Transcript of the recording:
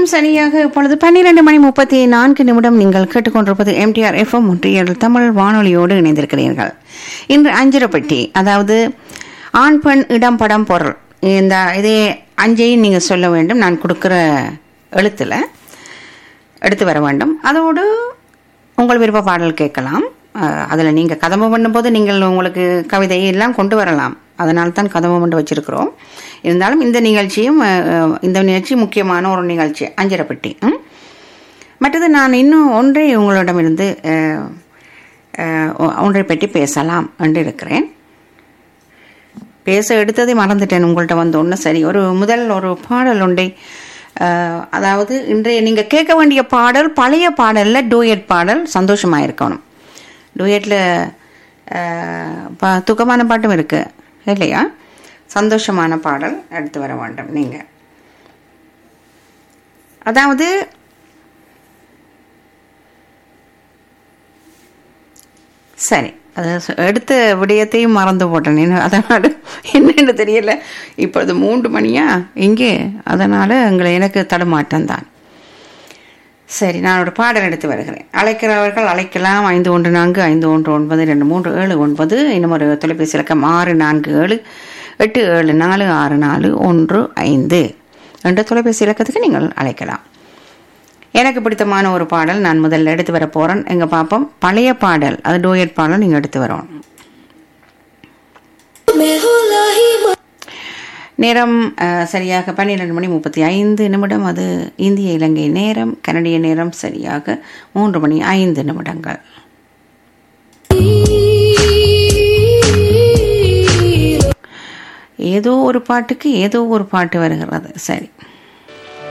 சரியாக இப்பொழுது பன்னிரண்டு மணி முப்பத்தி நான்கு நிமிடம் நீங்கள் கேட்டுக்கொண்டிருப்பது எம்டிஆர் எஃப்எம் ஒன்றியல் தமிழ் வானொலியோடு இணைந்திருக்கிறீர்கள் இன்று அஞ்சரப்பட்டி அதாவது ஆண் பெண் இடம் படம் பொருள் இந்த இதே அஞ்சையும் நீங்கள் சொல்ல வேண்டும் நான் கொடுக்குற எழுத்தில் எடுத்து வர வேண்டும் அதோடு உங்கள் விருப்ப பாடல் கேட்கலாம் அதில் நீங்கள் கதம்பு பண்ணும்போது நீங்கள் உங்களுக்கு கவிதை எல்லாம் கொண்டு வரலாம் அதனால தான் கதம்பு பண்ணி வச்சிருக்கிறோம் இருந்தாலும் இந்த நிகழ்ச்சியும் அஹ், இந்த நிகழ்ச்சி முக்கியமான ஒரு நிகழ்ச்சி அஞ்சரைப்பட்டி ம்? மற்றது நான் இன்னும் ஒன்றை உங்களிடமிருந்து அஹ், அஹ், ஒன்றை பற்றி பேசலாம் என்று இருக்கிறேன் பேச எடுத்ததை மறந்துட்டேன் உங்கள்கிட்ட வந்த ஒன்று சரி ஒரு முதல் ஒரு பாடல் ஒன்றை அஹ், அதாவது இன்றைய நீங்கள் கேட்க வேண்டிய பாடல் பழைய பாடலில் டூயட் பாடல் சந்தோஷமாக இருக்கணும் டூயட்டில் பா துக்கமான பாட்டும் இருக்கு இல்லையா சந்தோஷமான பாடல் எடுத்து வர வேண்டும் நீங்கள் அதாவது சரி அது ச- எடுத்த விடயத்தையும் மறந்து போட்டேன் என்ன அதனால் என்னன்னு தெரியல இப்பொழுது மூன்று மணியா இங்கே அதனால் எங்களை எனக்கு தடுமாட்டம் தான் சரி நான் ஒரு பாடல் எடுத்து வருகிறேன் அழைக்கிறவர்கள் அழைக்கலாம் ஐந்து ஒன்று நான்கு ஐந்து ஒன்று ஒன்பது ரெண்டு மூன்று ஏழு ஒன்பது இன்னும் ஒரு தொலைபேசி இலக்கம் ஆறு நான்கு ஏழு எட்டு ஏழு நாலு ஆறு நாலு ஒன்று ஐந்து என்ற தொலைபேசி இலக்கத்துக்கு நீங்கள் அழைக்கலாம் எனக்கு பிடித்தமான ஒரு பாடல் நான் முதல்ல எடுத்து வர போகிறேன் எங்க பார்ப்போம் பழைய பாடல் அது டூயட் பாடல் நீங்கள் எடுத்து வரணும் நேரம் அஹ், சரியாக பன்னிரெண்டு மணி முப்பத்தி ஐந்து நிமிடம் அது இந்திய இலங்கை நேரம் கனடிய நேரம் சரியாக மூன்று மணி ஐந்து நிமிடங்கள் ஏதோ ஒரு பாட்டுக்கு ஏதோ ஒரு பாட்டு வருகிறது சரி